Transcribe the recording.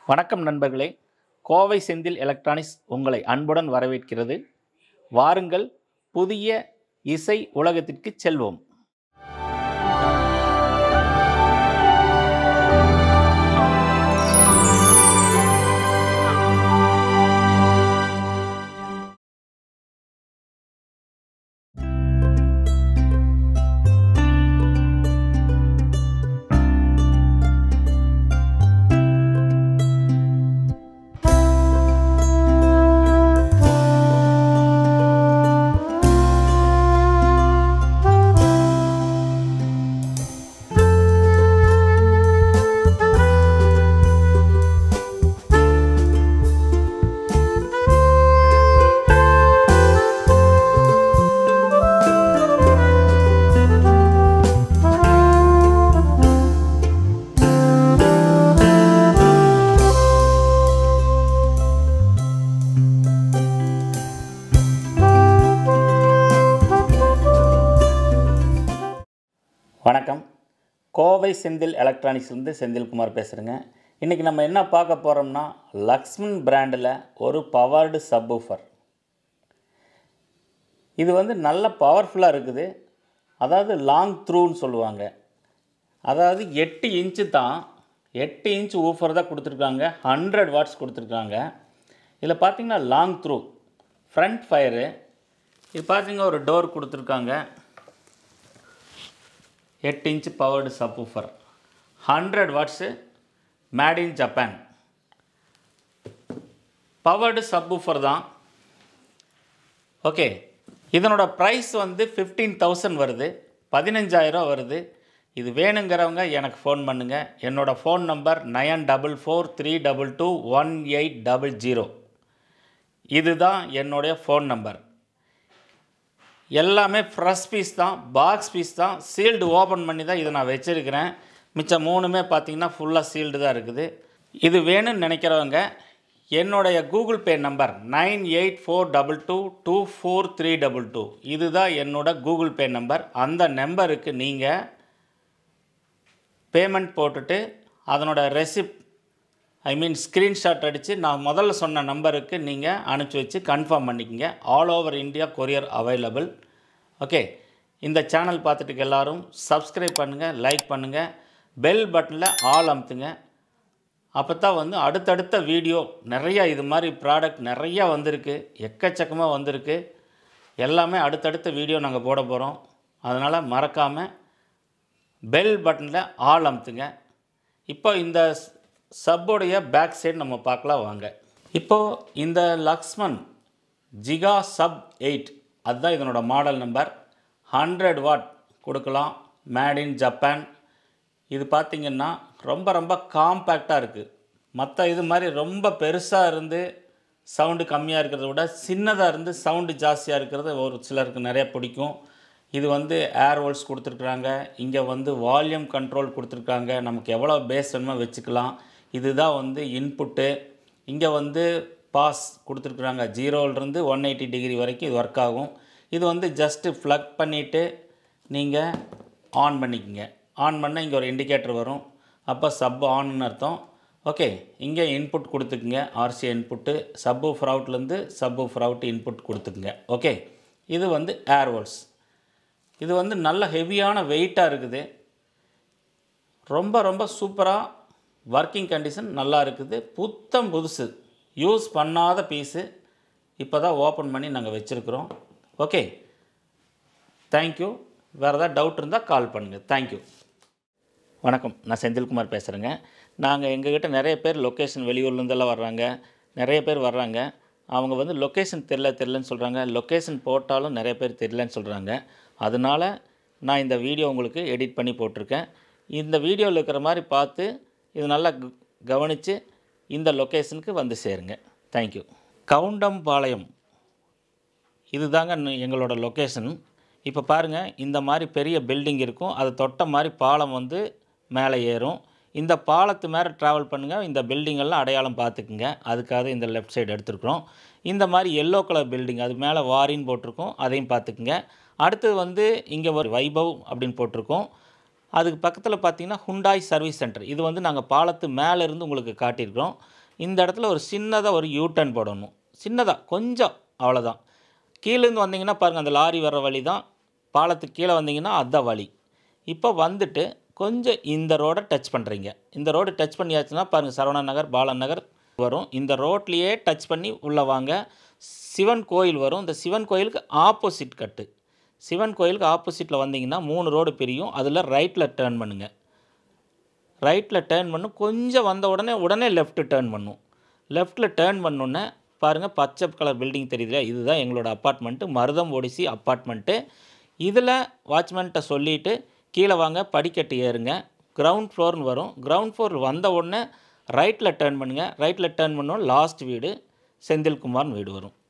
வணக்கம் நண்பர்களே கோவை செந்தில் எலக்ட்ரானிக்ஸ் உங்களை அன்புடன் வரவேற்கிறது வாருங்கள் புதிய இசை உலகத்திற்கு செல்வோம் வணக்கம் கோவை செந்தில் எலக்ட்ரானிக்ஸ்லேருந்து செந்தில்குமார் பேசுகிறேங்க இன்றைக்கி நம்ம என்ன பார்க்க போகிறோம்னா லக்ஷ்மன் பிராண்டில் ஒரு பவர்டு சப்வூஃபர் இது வந்து நல்ல பவர்ஃபுல்லாக இருக்குது அதாவது லாங் த்ரூன்னு சொல்லுவாங்க அதாவது எட்டு இன்ச்சு தான் எட்டு இன்ச் ஊஃபர் தான் கொடுத்துருக்காங்க ஹண்ட்ரட் வாட்ஸ் கொடுத்துருக்காங்க இதில் பார்த்தீங்கன்னா லாங் த்ரூ ஃப்ரண்ட் ஃபயரு இது பார்த்தீங்கன்னா ஒரு டோர் கொடுத்துருக்காங்க எட்டு inch powered subwoofer hundred watts made in Japan powered subwoofer தான் ஓகே இதனோட ப்ரைஸ் வந்து ஃபிஃப்டீன் தௌசண்ட் வருது பதினஞ்சாயிரம் வருது இது வேணுங்கிறவங்க எனக்கு ஃபோன் பண்ணுங்கள் என்னோடய phone number nine double four three double two one eight double zero இதுதான் என்னுடைய ஃபோன் நம்பர் எல்லாமே ஃப்ரெஷ் பீஸ் தான் பாக்ஸ் பீஸ் தான் சீல்டு ஓப்பன் பண்ணி தான் இதை நான் வச்சுருக்கிறேன் மிச்சம் மூணுமே பார்த்தீங்கன்னா ஃபுல்லாக சீல்டு தான் இருக்குது இது வேணும்னு நினைக்கிறவங்க என்னுடைய Google Pay number nine eight four double two two four three double two இதுதான் என்னோட கூகுள் பே நம்பர் அந்த நம்பருக்கு நீங்கள் பேமெண்ட் போட்டுட்டு அதனோட ரெசிப்ட் ஐ மீன் ஸ்க்ரீன்ஷாட் அடித்து நான் முதல்ல சொன்ன நம்பருக்கு நீங்கள் அனுப்பிச்சி வச்சு கன்ஃபார்ம் பண்ணிக்கங்க all over India courier available okay இந்த சேனல் பார்த்துட்டு எல்லாரும் சப்ஸ்கிரைப் பண்ணுங்கள் லைக் பண்ணுங்கள் பெல் பட்டனில் ஆல் அமுத்துங்க அப்போ தான் வந்து அடுத்தடுத்த வீடியோ நிறையா இது மாதிரி ப்ராடக்ட் நிறையா வந்திருக்கு எக்கச்சக்கமாக வந்திருக்கு எல்லாமே அடுத்தடுத்த வீடியோ நாங்கள் போட போகிறோம் அதனால் மறக்காமல் பெல் பட்டனில் ஆல் அமுத்துங்க இப்போ இந்த சப்போடைய பேக் சைடு நம்ம பார்க்கலாம் வாங்க இப்போது இந்த லக்ஷ்மன் ஜிகா சப் எயிட் அதுதான் இதனோட மாடல் நம்பர் ஹண்ட்ரட் வாட் கொடுக்கலாம் மேட் இன் ஜப்பான் இது பார்த்திங்கன்னா ரொம்ப ரொம்ப காம்பேக்டாக இருக்குது மற்ற இது மாதிரி ரொம்ப பெருசாக இருந்து சவுண்டு கம்மியாக இருக்கிறத விட சின்னதாக இருந்து சவுண்டு ஜாஸ்தியாக இருக்கிறது ஒரு சிலருக்கு நிறைய பிடிக்கும் இது வந்து ஏர் ஹோல்ஸ் கொடுத்துருக்குறாங்க இங்கே வந்து வால்யூம் கண்ட்ரோல் கொடுத்துருக்காங்க நமக்கு எவ்வளோ பேஸ் வேணுமோ வச்சுக்கலாம் இதுதான் வந்து இன்புட்டு இங்கே வந்து பாஸ் கொடுத்துருக்குறாங்க ஜீரோலேருந்து ஒன் எயிட்டி டிகிரி வரைக்கும் இது ஒர்க் ஆகும் இது வந்து ஜஸ்ட்டு ப்ளக் பண்ணிவிட்டு நீங்கள் ஆன் பண்ணிக்கோங்க ஆன் பண்ணால் இங்கே ஒரு இண்டிகேட்டர் வரும் அப்போ சப் ஆன்னு அர்த்தம் ஓகே இங்கே இன்புட் கொடுத்துக்குங்க ஆர்சி இன்புட்டு சப்பு ஃப்ரவுட்லேருந்து சப்பு ஃப்ரவுட் இன்புட் கொடுத்துக்குங்க ஓகே இது வந்து ஏர் ஹோல்ஸ் இது வந்து நல்ல ஹெவியான வெயிட்டாக இருக்குது ரொம்ப ரொம்ப சூப்பராக ஒர்க்கிங் கண்டிஷன் நல்லா இருக்குது புத்தம் புதுசு யூஸ் பண்ணாத பீஸு இப்போ தான் ஓப்பன் பண்ணி நாங்கள் வச்சுருக்குறோம் ஓகே தேங்க்யூ வேறு ஏதாவது டவுட் இருந்தால் கால் பண்ணுங்கள் தேங்க்யூ வணக்கம் நான் செந்தில்குமார் பேசுகிறேங்க நாங்கள் எங்ககிட்ட நிறைய பேர் லொக்கேஷன் வெளியூர்லேருந்தெல்லாம் வர்றாங்க நிறைய பேர் வர்றாங்க அவங்க வந்து லொக்கேஷன் தெரில தெரிலன்னு சொல்கிறாங்க லொக்கேஷன் போட்டாலும் நிறைய பேர் தெரிலன்னு சொல்கிறாங்க அதனால் நான் இந்த வீடியோ உங்களுக்கு எடிட் பண்ணி போட்டிருக்கேன் இந்த வீடியோவில் இருக்கிற மாதிரி பார்த்து இது நல்லா க- கவனித்து இந்த லொக்கேஷனுக்கு வந்து சேருங்க தேங்க்யூ கவுண்டம்பாளையம் இதுதாங்க ந- எங்களோட லொக்கேஷன் இப்போ பாருங்கள் இந்த மாதிரி பெரிய பில்டிங் இருக்கும் அது தொட்ட மாதிரி பாலம் வந்து மேலே ஏறும் இந்த பாலத்து மேலே ட்ராவல் பண்ணுங்கள் இந்த building எல்லாம் அடையாளம் பார்த்துக்குங்க அதுக்காக இந்த லெஃப்ட் சைடு எடுத்துருக்குறோம் இந்த மாதிரி எல்லோ கலர் பில்டிங் அது மேலே வாரின்னு போட்டிருக்கோம் அதையும் பார்த்துக்குங்க அடுத்தது வந்து இங்கே ஒரு வைபவ் அப்படின்னு போட்டிருக்கோம் அதுக்கு பக்கத்தில் பார்த்தீங்கன்னா ஹுண்டாய் சர்வீஸ் சென்டர் இது வந்து நாங்கள் பாலத்து மேலே இருந்து உங்களுக்கு காட்டியிருக்கிறோம் இந்த இடத்துல ஒரு சின்னதாக ஒரு யூ டர்ன் போடணும் சின்னதாக கொஞ்சம் அவ்வளோதான் கீழேருந்து வந்தீங்கன்னா பாருங்கள் அந்த லாரி வர்ற வழி தான் பாலத்துக்கு கீழே வந்தீங்கன்னா அதுதான் வழி இப்போ வந்துட்டு கொஞ்சம் இந்த ரோடை டச் பண்ணுறீங்க இந்த ரோடு டச் பண்ணியாச்சுன்னா பாருங்கள் சரவணா நகர் பாலன் நகர் வரும் இந்த ரோட்லேயே டச் பண்ணி உள்ளே வாங்க சிவன் கோயில் வரும் இந்த சிவன் கோயிலுக்கு ஆப்போசிட் கட்டு சிவன் கோயிலுக்கு ஆப்போசிட்டில் வந்தீங்கன்னா மூணு ரோடு பிரியும் அதில் ரைட்டில் டேர்ன் பண்ணுங்கள் ரைட்டில் டேர்ன் பண்ணும் கொஞ்சம் வந்த உடனே உடனே லெஃப்ட்டு டேர்ன் பண்ணும் லெஃப்ட்டில் டேர்ன் பண்ணோன்னே பாருங்கள் பச்சை கலர் பில்டிங் தெரியுதுல இதுதான் எங்களோட அப்பார்ட்மெண்ட்டு மருதம் ஒடிசி அப்பார்ட்மெண்ட்டு இதில் வாட்ச்மேன்கிட்ட சொல்லிவிட்டு கீழே வாங்க படிக்கட்டு ஏறுங்க கிரவுண்ட் ஃப்ளோர்னு வரும் கிரவுண்ட் ஃப்ளோர் வந்த உடனே ரைட்டில் டேர்ன் பண்ணுங்கள் ரைட்டில் டேர்ன் பண்ணோம் லாஸ்ட் வீடு செந்தில்குமார்னு வீடு வரும்